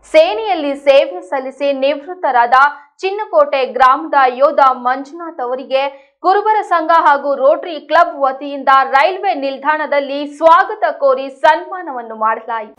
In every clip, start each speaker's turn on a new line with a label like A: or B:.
A: ಸೇನೆಯಲ್ಲಿ ಸೇವೆ ಸಲ್ಲಿಸಿ ನಿವೃತ್ತರಾದ ಚಿನ್ನಕೋಟೆ ಗ್ರಾಮದ ಯೋಧ ಮಂಜುನಾಥ್ ಅವರಿಗೆ ಕುರುಬರ ಸಂಘ ಹಾಗೂ ರೋಟರಿ ಕ್ಲಬ್ ವತಿಯಿಂದ ರೈಲ್ವೆ ನಿಲ್ದಾಣದಲ್ಲಿ ಸ್ವಾಗತ ಕೋರಿ ಸನ್ಮಾನವನ್ನು ಮಾಡಲಾಯಿತು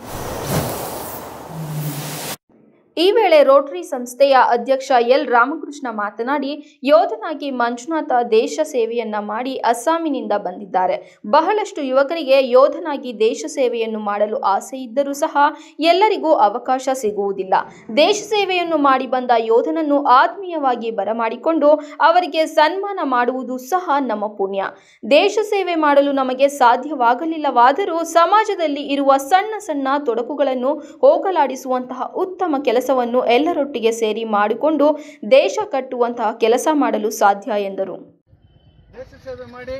A: ಈ ವೇಳೆ ರೋಟರಿ ಸಂಸ್ಥೆಯ ಅಧ್ಯಕ್ಷ ಎಲ್ ರಾಮಕೃಷ್ಣ ಮಾತನಾಡಿ ಯೋಧನಾಗಿ ಮಂಜುನಾಥ ದೇಶ ಸೇವೆಯನ್ನ ಮಾಡಿ ಅಸ್ಸಾಮಿನಿಂದ ಬಂದಿದ್ದಾರೆ ಬಹಳಷ್ಟು ಯುವಕರಿಗೆ ಯೋಧನಾಗಿ ದೇಶ ಸೇವೆಯನ್ನು ಮಾಡಲು ಆಸೆ ಇದ್ದರೂ ಸಹ ಎಲ್ಲರಿಗೂ ಅವಕಾಶ ಸಿಗುವುದಿಲ್ಲ ದೇಶ ಸೇವೆಯನ್ನು ಮಾಡಿ ಬಂದ ಯೋಧನನ್ನು ಆತ್ಮೀಯವಾಗಿ ಬರಮಾಡಿಕೊಂಡು ಅವರಿಗೆ ಸನ್ಮಾನ ಮಾಡುವುದು ಸಹ ನಮ್ಮ ಪುಣ್ಯ ದೇಶ ಸೇವೆ ಮಾಡಲು ನಮಗೆ ಸಾಧ್ಯವಾಗಲಿಲ್ಲವಾದರೂ ಸಮಾಜದಲ್ಲಿ ಇರುವ ಸಣ್ಣ ಸಣ್ಣ ತೊಡಕುಗಳನ್ನು ಹೋಗಲಾಡಿಸುವಂತಹ ಉತ್ತಮ ಕೆಲಸವನ್ನು ಎಲ್ಲರೊಟ್ಟಿಗೆ ಸೇರಿ ಮಾಡಿಕೊಂಡು ದೇಶ ಕಟ್ಟುವಂತಹ ಕೆಲಸ ಮಾಡಲು ಸಾಧ್ಯ ಎಂದರು
B: ದೇಶ ಸೇವೆ ಮಾಡಿ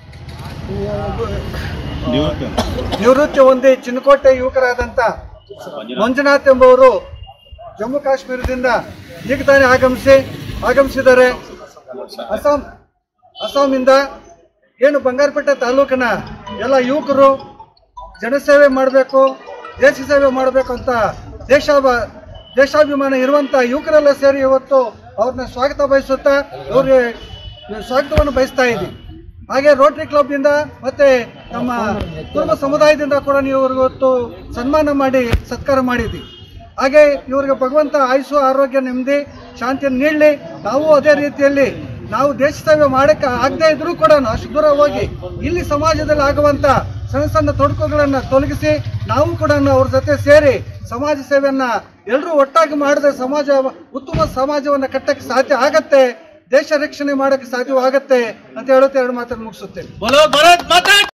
B: ನಿವೃತ್ತಿ ಹೊಂದಿ ಚಿನ್ನಕೋಟೆ ಯುವಕರಾದಂಥ ಮಂಜುನಾಥ್ ಎಂಬುವರು ಜಮ್ಮು ಕಾಶ್ಮೀರದಿಂದ ಈಗ ತಾನೇ ಆಗಮಿಸಿ ಆಗಮಿಸಿದ್ದಾರೆ ಅಸ್ಸಾಂ ಅಸ್ಸಾಮಿಂದ ಏನು ಬಂಗಾರಪೇಟೆ ತಾಲೂಕಿನ ಎಲ್ಲ ಯುವಕರು ಜನಸೇವೆ ಮಾಡಬೇಕು ದೇಶ ಸೇವೆ ಮಾಡಬೇಕು ಅಂತ ದೇಶಾಭ ದೇಶಾಭಿಮಾನ ಇರುವಂಥ ಯುವಕರೆಲ್ಲ ಸೇರಿ ಇವತ್ತು ಅವ್ರನ್ನ ಸ್ವಾಗತ ಬಯಸುತ್ತಾ ಅವ್ರಿಗೆ ಸ್ವಾಗತವನ್ನು ಬಯಸ್ತಾ ಇದ್ದೀವಿ ಹಾಗೆ ರೋಟರಿ ಕ್ಲಬ್ನಿಂದ ಮತ್ತೆ ನಮ್ಮ ಕುಟುಂಬ ಸಮುದಾಯದಿಂದ ಕೂಡ ನೀವು ಇವ್ರಿಗೆ ಇವತ್ತು ಸನ್ಮಾನ ಮಾಡಿ ಸತ್ಕಾರ ಮಾಡಿದ್ದೀವಿ ಹಾಗೆ ಇವ್ರಿಗೆ ಭಗವಂತ ಆಯುಷು ಆರೋಗ್ಯ ನೆಮ್ಮದಿ ಶಾಂತಿಯನ್ನು ನೀಡಲಿ ನಾವು ಅದೇ ರೀತಿಯಲ್ಲಿ ನಾವು ದೇಶ ಸೇವೆ ಮಾಡಕ್ಕೆ ಆಗದೇ ಇದ್ರೂ ಕೂಡ ಅಷ್ಟು ದೂರ ಹೋಗಿ ಇಲ್ಲಿ ಸಮಾಜದಲ್ಲಿ ಆಗುವಂತ ಸಣ್ಣ ಸಣ್ಣ ತೊಡಕುಗಳನ್ನ ತೊಲಗಿಸಿ ನಾವು ಕೂಡ ಅವ್ರ ಜೊತೆ ಸೇರಿ ಸಮಾಜ ಸೇವೆಯನ್ನ ಎಲ್ಲರೂ ಒಟ್ಟಾಗಿ ಮಾಡಿದ್ರೆ ಸಮಾಜ ಉತ್ತಮ ಸಮಾಜವನ್ನ ಕಟ್ಟಕ್ಕೆ ಸಾಧ್ಯ ಆಗತ್ತೆ ದೇಶ ರಕ್ಷಣೆ ಮಾಡಕ್ಕೆ ಸಾಧ್ಯವಾಗತ್ತೆ ಅಂತ ಹೇಳುತ್ತೆ ಎರಡು ಮಾತನ್ನು ಮುಗಿಸುತ್ತೇನೆ